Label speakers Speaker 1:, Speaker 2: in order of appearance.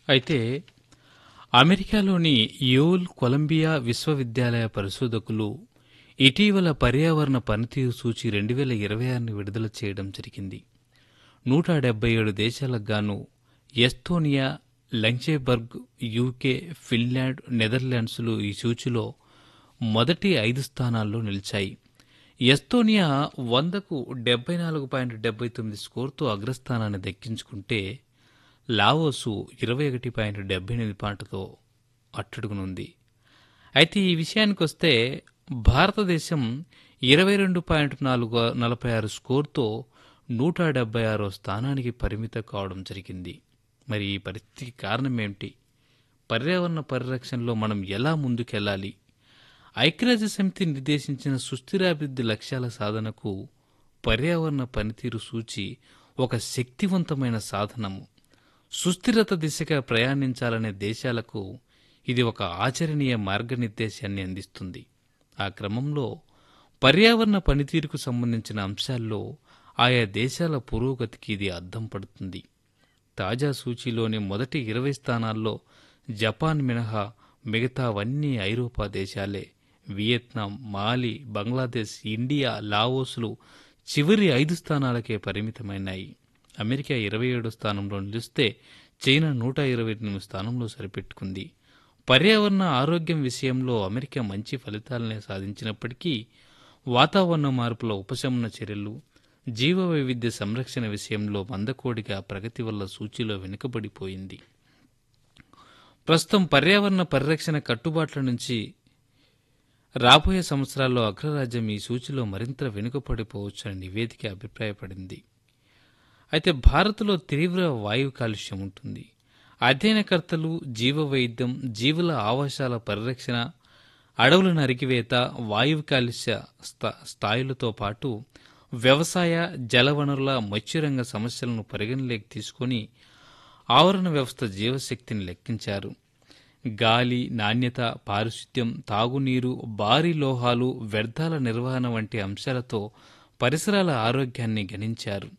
Speaker 1: అయితే అమెరికాలోని యోల్ కొలంబియా విశ్వవిద్యాలయ పరిశోధకులు ఇటీవల పర్యావరణ పనితీరు సూచి రెండు వేల ఇరవై ఆరుని విడుదల చేయడం జరిగింది నూట డెబ్బై ఏడు దేశాలకు గాను ఎస్తోనియా లంగ్జేబర్గ్ యూకే ఫిన్లాండ్ నెదర్లాండ్స్లు ఈ సూచిలో మొదటి ఐదు స్థానాల్లో నిలిచాయి ఎస్తోనియా వందకు డెబ్బై నాలుగు పాయింట్ డెబ్బై తొమ్మిది స్కోర్తో అగ్రస్థానాన్ని దక్కించుకుంటే లావోసు ఇరవై ఒకటి పాయింట్ డెబ్బై ఎనిమిది పాయింట్తో అట్టడుగునుంది అయితే ఈ విషయానికి వస్తే భారతదేశం ఇరవై రెండు పాయింట్ నాలుగు నలభై ఆరు స్కోర్తో నూట డెబ్బై ఆరో స్థానానికి పరిమితం కావడం జరిగింది మరి ఈ పరిస్థితికి కారణం ఏమిటి పర్యావరణ పరిరక్షణలో మనం ఎలా ముందుకెళ్ళాలి ఐక్యరాజ్య సమితి నిర్దేశించిన సుస్థిరాభివృద్ధి లక్ష్యాల సాధనకు పర్యావరణ పనితీరు సూచి ఒక శక్తివంతమైన సాధనము సుస్థిరత దిశగా ప్రయాణించాలనే దేశాలకు ఇది ఒక ఆచరణీయ మార్గనిర్దేశాన్ని అందిస్తుంది ఆ క్రమంలో పర్యావరణ పనితీరుకు సంబంధించిన అంశాల్లో ఆయా దేశాల పురోగతికి ఇది అద్దం పడుతుంది తాజా సూచీలోని మొదటి ఇరవై స్థానాల్లో జపాన్ మినహా మిగతావన్నీ ఐరోపా దేశాలే వియత్నాం మాలి బంగ్లాదేశ్ ఇండియా లావోస్లు చివరి ఐదు స్థానాలకే పరిమితమైనాయి అమెరికా ఇరవై ఏడో స్థానంలో నిలిస్తే చైనా నూట ఇరవై ఎనిమిది స్థానంలో సరిపెట్టుకుంది పర్యావరణ ఆరోగ్యం విషయంలో అమెరికా మంచి ఫలితాలనే సాధించినప్పటికీ వాతావరణ మార్పుల ఉపశమన చర్యలు జీవ వైవిధ్య సంరక్షణ విషయంలో మందకోడిగా ప్రగతి వల్ల సూచీలో వెనుకబడిపోయింది ప్రస్తుతం పర్యావరణ పరిరక్షణ కట్టుబాట్ల నుంచి రాబోయే సంవత్సరాల్లో అగ్రరాజ్యం ఈ సూచిలో మరింత వెనుకపడిపోవచ్చని నివేదిక అభిప్రాయపడింది అయితే భారత్లో తీవ్ర వాయు కాలుష్యం ఉంటుంది అధ్యయనకర్తలు జీవ వైద్యం జీవుల ఆవాసాల పరిరక్షణ అడవుల నరికివేత వాయువు కాలుష్య స్థా- స్థాయిలతో పాటు వ్యవసాయ జలవనరుల మత్స్యరంగ సమస్యలను పరిగణలోకి తీసుకొని ఆవరణ వ్యవస్థ జీవశక్తిని లెక్కించారు గాలి నాణ్యత పారిశుద్ధ్యం తాగునీరు భారీ లోహాలు వ్యర్థాల నిర్వహణ వంటి అంశాలతో పరిసరాల ఆరోగ్యాన్ని గణించారు